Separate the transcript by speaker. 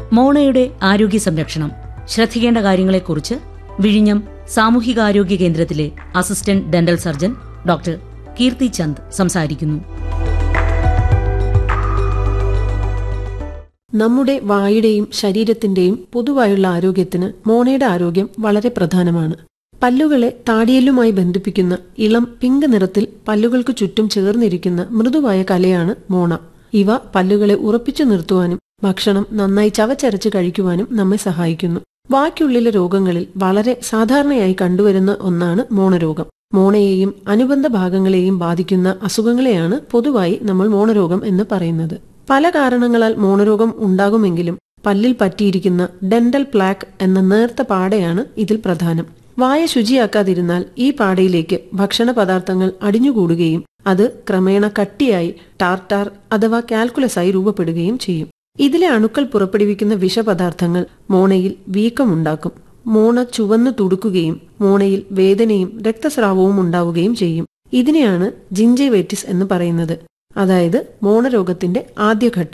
Speaker 1: മോണയുടെ ആരോഗ്യ സംരക്ഷണം ശ്രദ്ധിക്കേണ്ട കാര്യങ്ങളെക്കുറിച്ച് വിഴിഞ്ഞം സാമൂഹികാരോഗ്യ കേന്ദ്രത്തിലെ assistant dental surgeon doctor Keerthi Chand സംസാരിക്കുന്നു
Speaker 2: നമ്മുടെ വായുടെയും ശരീരത്തിന്റെയും പൊതുവായുള്ള ആരോഗ്യത്തിന് മോണയുടെ ആരോഗ്യം വളരെ പ്രധാനമാണ് പല്ലുകളെ താടിയല്ലുമായി ബന്ധിപ്പിക്കുന്ന ഇളം പിങ്ക് നിറത്തിൽ പല്ലുകൾക്ക് ചുറ്റും ചേർന്നിരിക്കുന്ന മൃദുവായ കലയാണ് മോണ ഇവ പല്ലുകളെ ഉറപ്പിച്ചു നിർത്തുവാനും ഭക്ഷണം നന്നായി ചവച്ചരച്ച് കഴിക്കുവാനും നമ്മെ സഹായിക്കുന്നു വായ്ക്കുള്ളിലെ രോഗങ്ങളിൽ വളരെ സാധാരണയായി കണ്ടുവരുന്ന ഒന്നാണ് മോണരോഗം മോണയെയും അനുബന്ധ ഭാഗങ്ങളെയും ബാധിക്കുന്ന അസുഖങ്ങളെയാണ് പൊതുവായി നമ്മൾ മോണരോഗം എന്ന് പറയുന്നത് പല കാരണങ്ങളാൽ മോണരോഗം ഉണ്ടാകുമെങ്കിലും പല്ലിൽ പറ്റിയിരിക്കുന്ന ഡെന്റൽ പ്ലാക്ക് എന്ന നേർത്ത പാടയാണ് ഇതിൽ പ്രധാനം വായ ശുചിയാക്കാതിരുന്നാൽ ഈ പാടയിലേക്ക് ഭക്ഷണ പദാർത്ഥങ്ങൾ അടിഞ്ഞുകൂടുകയും അത് ക്രമേണ കട്ടിയായി ടാർട്ടാർ അഥവാ കാൽക്കുലസായി രൂപപ്പെടുകയും ചെയ്യും ഇതിലെ അണുക്കൾ പുറപ്പെടുവിക്കുന്ന വിഷപദാർത്ഥങ്ങൾ മോണയിൽ വീക്കമുണ്ടാക്കും മോണ ചുവന്നു തുടുക്കുകയും മോണയിൽ വേദനയും രക്തസ്രാവവും ഉണ്ടാവുകയും ചെയ്യും ഇതിനെയാണ് ജിഞ്ചൈവൈറ്റിസ് എന്ന് പറയുന്നത് അതായത് മോണരോഗത്തിന്റെ ആദ്യഘട്ടം